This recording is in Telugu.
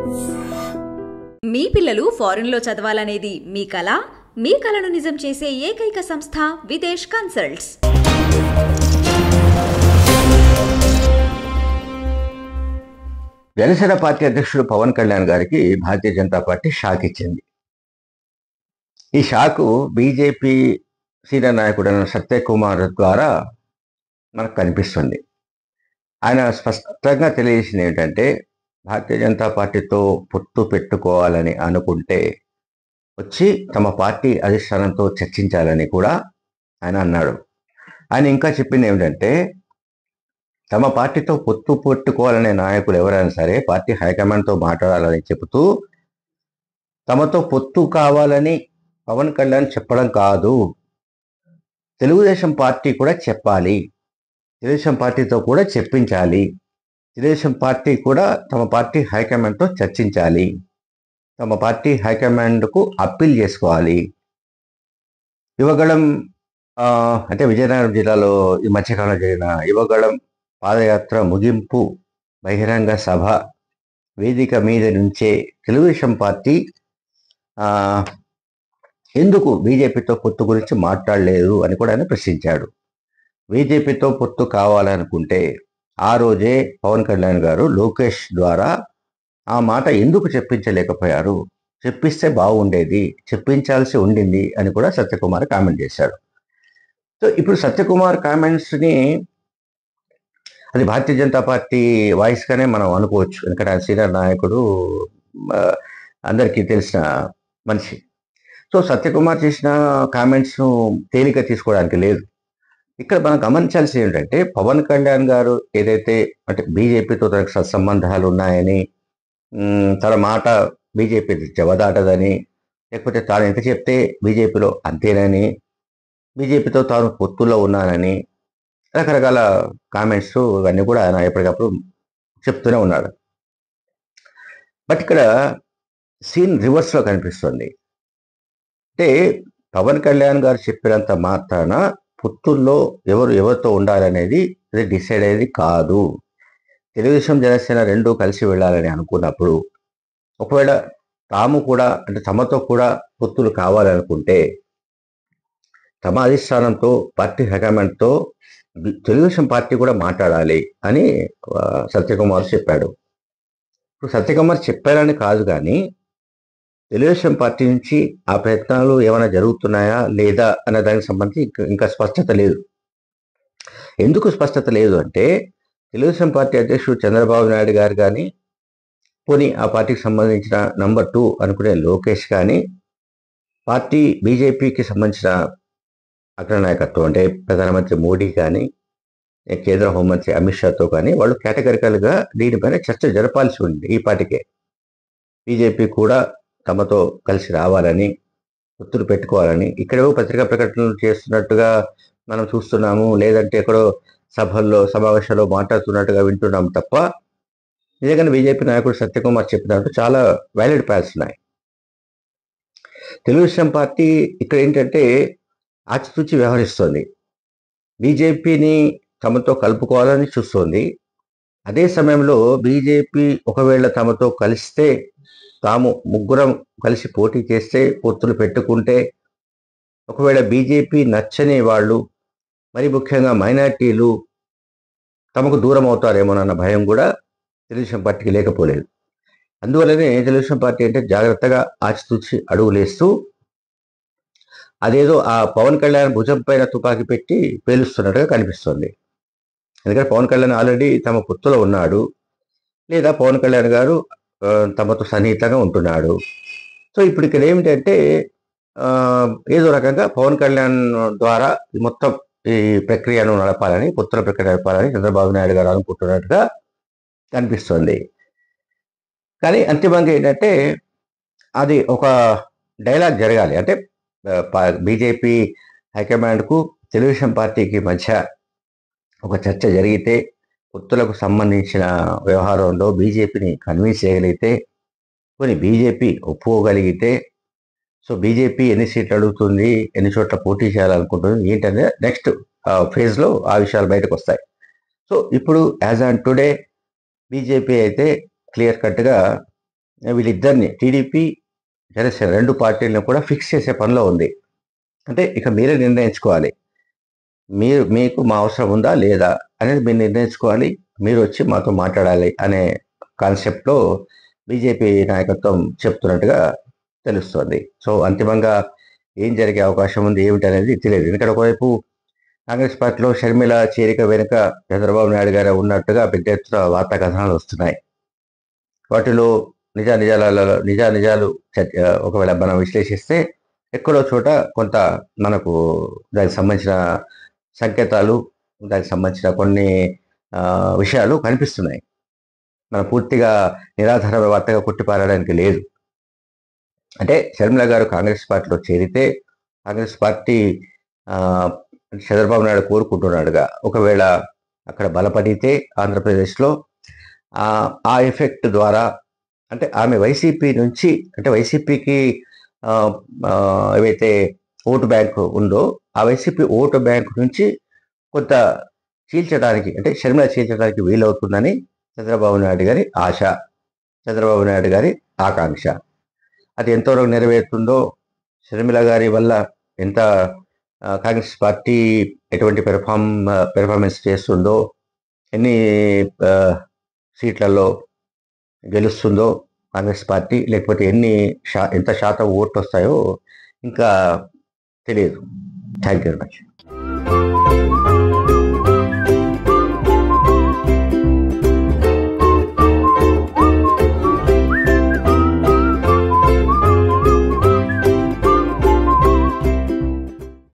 మీ పిల్లలు ఫారెన్లో చదవాలనేది మీ కల మీ కలను నిజం చేసే ఏకైక సంస్థ విదేశ్ కన్సల్ట్స్ జనసేన పార్టీ అధ్యక్షుడు పవన్ కళ్యాణ్ గారికి భారతీయ జనతా పార్టీ షాక్ ఇచ్చింది ఈ షాకు బీజేపీ సీనియర్ నాయకుడైన సత్యకుమార్ ద్వారా మనకు కనిపిస్తుంది ఆయన స్పష్టంగా తెలియజేసింది ఏంటంటే భారతీయ జనతా పార్టీతో పొత్తు పెట్టుకోవాలని అనుకుంటే వచ్చి తమ పార్టీ అధిష్టానంతో చర్చించాలని కూడా ఆయన అన్నాడు ఆయన ఇంకా చెప్పింది ఏమిటంటే తమ పార్టీతో పొత్తు పెట్టుకోవాలనే నాయకులు ఎవరైనా సరే పార్టీ హైకమాండ్తో మాట్లాడాలని చెబుతూ తమతో పొత్తు కావాలని పవన్ కళ్యాణ్ చెప్పడం కాదు తెలుగుదేశం పార్టీ కూడా చెప్పాలి తెలుగుదేశం పార్టీతో కూడా చెప్పించాలి తెలుగుదేశం పార్టీ కూడా తమ పార్టీ హైకమాండ్తో చర్చించాలి తమ పార్టీ హైకమాండ్కు అప్పీల్ చేసుకోవాలి యువగళం ఆ, అంటే విజయనగరం జిల్లాలో ఈ మధ్యకాలంలో జరిగిన యువగళం పాదయాత్ర ముగింపు బహిరంగ సభ వేదిక మీద నుంచే తెలుగుదేశం పార్టీ ఆ, ఎందుకు బీజేపీతో పొత్తు గురించి మాట్లాడలేదు అని కూడా ఆయన ప్రశ్నించాడు బీజేపీతో పొత్తు కావాలనుకుంటే ఆ రోజే పవన్ కళ్యాణ్ గారు లోకేష్ ద్వారా ఆ మాట ఎందుకు చెప్పించలేకపోయారు చెప్పిస్తే బాగుండేది చెప్పించాల్సి ఉండింది అని కూడా సత్యకుమార్ కామెంట్ చేశాడు సో ఇప్పుడు సత్యకుమార్ కామెంట్స్ని అది భారతీయ జనతా పార్టీ వాయిస్గానే మనం అనుకోవచ్చు ఎందుకంటే ఆయన సీనియర్ నాయకుడు ఆ, అందరికీ తెలిసిన మనిషి సో సత్యకుమార్ చేసిన కామెంట్స్ను తేలిక తీసుకోవడానికి లేదు ఇక్కడ మనం గమనించాల్సి ఏంటంటే పవన్ కళ్యాణ్ గారు ఏదైతే అంటే బీజేపీతో తనకు సత్సంబంధాలు ఉన్నాయని ఉమ్, తన మాట బీజేపీ చెవదాటదని లేకపోతే తాను ఎంత చెప్తే బీజేపీలో అంతేనని బీజేపీతో తాను పొత్తుల్లో ఉన్నానని రకరకాల కామెంట్స్ ఇవన్నీ కూడా ఆయన ఎప్పటికప్పుడు చెప్తూనే ఉన్నాడు బట్ ఇక్కడ సీన్ రివర్స్లో కనిపిస్తుంది అంటే పవన్ కళ్యాణ్ గారు చెప్పినంత మాత్రాన పొత్తుల్లో ఎవరు ఎవరితో ఉండాలనేది ఇది డిసైడ్ అయ్యేది కాదు తెలుగుదేశం జనసేన రెండు కలిసి వెళ్ళాలని అనుకున్నప్పుడు ఒకవేళ తాము కూడా అంటే తమతో కూడా పొత్తులు కావాలనుకుంటే తమ అధిష్టానంతో పార్టీ హైకమాండ్తో బి- తెలుగుదేశం పార్టీ కూడా మాట్లాడాలి అని ఆ, సత్యకుమార్ చెప్పాడు ఇప్పుడు సత్యకుమార్ చెప్పారని కాదు కానీ తెలుగుదేశం పార్టీ నుంచి ఆ ప్రయత్నాలు ఏమైనా జరుగుతున్నాయా లేదా అనే దానికి సంబంధించి ఇంకా- ఇంకా స్పష్టత లేదు ఎందుకు స్పష్టత లేదు అంటే తెలుగుదేశం పార్టీ అధ్యక్షుడు చంద్రబాబు నాయుడు గారు కానీ పోనీ ఆ పార్టీకి సంబంధించిన నంబర్ టూ అనుకునే లోకేష్ కానీ పార్టీ బీజేపీకి సంబంధించిన అగ్రనాయకత్వం అంటే ప్రధానమంత్రి మోడీ కానీ కేంద్ర హోంమంత్రి అమిత్ షాతో కానీ వాళ్ళు కేటగిరికల్గా దీనిపైన చర్చ జరపాల్సి ఉంది ఈ పార్టీకే బీజేపీ కూడా తమతో కలిసి రావాలని ఒత్తులు పెట్టుకోవాలని ఇక్కడేవో పత్రికా ప్రకటనలు చేస్తున్నట్టుగా మనం చూస్తున్నాము లేదంటే ఎక్కడో సభల్లో సమావేశాల్లో మాట్లాడుతున్నట్టుగా వింటున్నాం తప్ప నిజంగానే బీజేపీ నాయకుడు సత్యకుమార్ చెప్పినట్టు చాలా వ్యాలిడ్ పాయింట్స్ ఉన్నాయి తెలుగుదేశం పార్టీ ఇక్కడ ఏంటంటే ఆచితూచి వ్యవహరిస్తోంది బీజేపీని తమతో కలుపుకోవాలని చూస్తోంది అదే సమయంలో బీజేపీ ఒకవేళ తమతో కలిస్తే తాము ముగ్గురం కలిసి పోటీ చేస్తే పొత్తులు పెట్టుకుంటే ఒకవేళ బీజేపీ నచ్చని వాళ్ళు మరి ముఖ్యంగా మైనార్టీలు తమకు దూరం అవుతారేమోనన్న భయం కూడా తెలుగుదేశం పార్టీకి లేకపోలేదు అందువల్లనే తెలుగుదేశం పార్టీ అంటే జాగ్రత్తగా ఆచితూచి అడుగులేస్తూ అదేదో ఆ పవన్ కళ్యాణ్ భుజం పైన తుపాకీ పెట్టి పేలుస్తున్నట్టుగా కనిపిస్తుంది ఎందుకంటే పవన్ కళ్యాణ్ ఆల్రెడీ తమ పొత్తులో ఉన్నాడు లేదా పవన్ కళ్యాణ్ గారు ఆ, తమతో సన్నిహితంగా ఉంటున్నాడు సో ఇప్పుడు ఇక్కడ ఏమిటంటే ఆ, ఏదో రకంగా పవన్ కళ్యాణ్ ద్వారా ఈ మొత్తం ఈ ప్రక్రియను నడపాలని పొత్తుల ప్రక్రియ నడపాలని చంద్రబాబు నాయుడు గారు అనుకుంటున్నట్టుగా కనిపిస్తుంది కానీ అంతిమంగా ఏంటంటే అది ఒక డైలాగ్ జరగాలి అంటే బీజేపీ హైకమాండ్కు తెలుగుదేశం పార్టీకి మధ్య ఒక చర్చ జరిగితే పొత్తులకు సంబంధించిన వ్యవహారంలో బీజేపీని కన్విన్స్ చేయగలిగితే కొన్ని బీజేపీ ఒప్పుకోగలిగితే సో బీజేపీ ఎన్ని సీట్లు అడుగుతుంది ఎన్ని చోట్ల పోటీ చేయాలనుకుంటుంది ఏంటంటే నెక్స్ట్ ఫేజ్లో ఆ విషయాలు బయటకు వస్తాయి సో ఇప్పుడు యాజ్ ఆన్ టుడే బీజేపీ అయితే క్లియర్ కట్గా వీళ్ళిద్దరిని టీడీపీ జనసేన రెండు పార్టీలను కూడా ఫిక్స్ చేసే పనిలో ఉంది అంటే ఇక మీరే నిర్ణయించుకోవాలి మీరు మీకు మా అవసరం ఉందా లేదా అనేది మీరు నిర్ణయించుకోవాలి మీరు వచ్చి మాతో మాట్లాడాలి అనే కాన్సెప్ట్లో బీజేపీ నాయకత్వం చెప్తున్నట్టుగా తెలుస్తోంది సో అంతిమంగా ఏం జరిగే అవకాశం ఉంది ఏమిటి అనేది తెలియదు ఎందుకంటే ఒకవైపు కాంగ్రెస్ పార్టీలో షర్మిల చేరిక వెనుక చంద్రబాబు నాయుడు గారు ఉన్నట్టుగా పెద్ద ఎత్తున వార్తా కథనాలు వస్తున్నాయి వాటిలో నిజా నిజాలలో నిజా నిజాలు చ- ఒకవేళ మనం విశ్లేషిస్తే ఎక్కడో చోట కొంత మనకు దానికి సంబంధించిన సంకేతాలు దానికి సంబంధించిన కొన్ని ఆ, విషయాలు కనిపిస్తున్నాయి మనం పూర్తిగా నిరాధార వార్తగా కొట్టిపారడానికి లేదు అంటే షర్మిల గారు కాంగ్రెస్ పార్టీలో చేరితే కాంగ్రెస్ పార్టీ ఆ, చంద్రబాబు నాయుడు కోరుకుంటున్నాడుగా ఒకవేళ అక్కడ బలపడితే ఆంధ్రప్రదేశ్లో ఆ ఆ ఎఫెక్ట్ ద్వారా అంటే ఆమె వైసీపీ నుంచి అంటే వైసీపీకి ఏవైతే ఓటు బ్యాంక్ ఉందో ఆ వైసీపీ ఓటు బ్యాంక్ నుంచి కొంత చీల్చడానికి అంటే షర్మిల చీల్చడానికి వీలవుతుందని చంద్రబాబు నాయుడు గారి ఆశ చంద్రబాబు నాయుడు గారి ఆకాంక్ష అది ఎంతవరకు నెరవేరుతుందో షర్మిల గారి వల్ల ఎంత ఆ, కాంగ్రెస్ పార్టీ ఎటువంటి పెర్ఫామ్ పెర్ఫార్మెన్స్ చేస్తుందో ఎన్ని ఆ, సీట్లలో గెలుస్తుందో కాంగ్రెస్ పార్టీ లేకపోతే ఎన్ని శా ఎంత శాతం ఓట్లు వస్తాయో ఇంకా తెలియదు థ్యాంక్ యూ వెరీ మచ్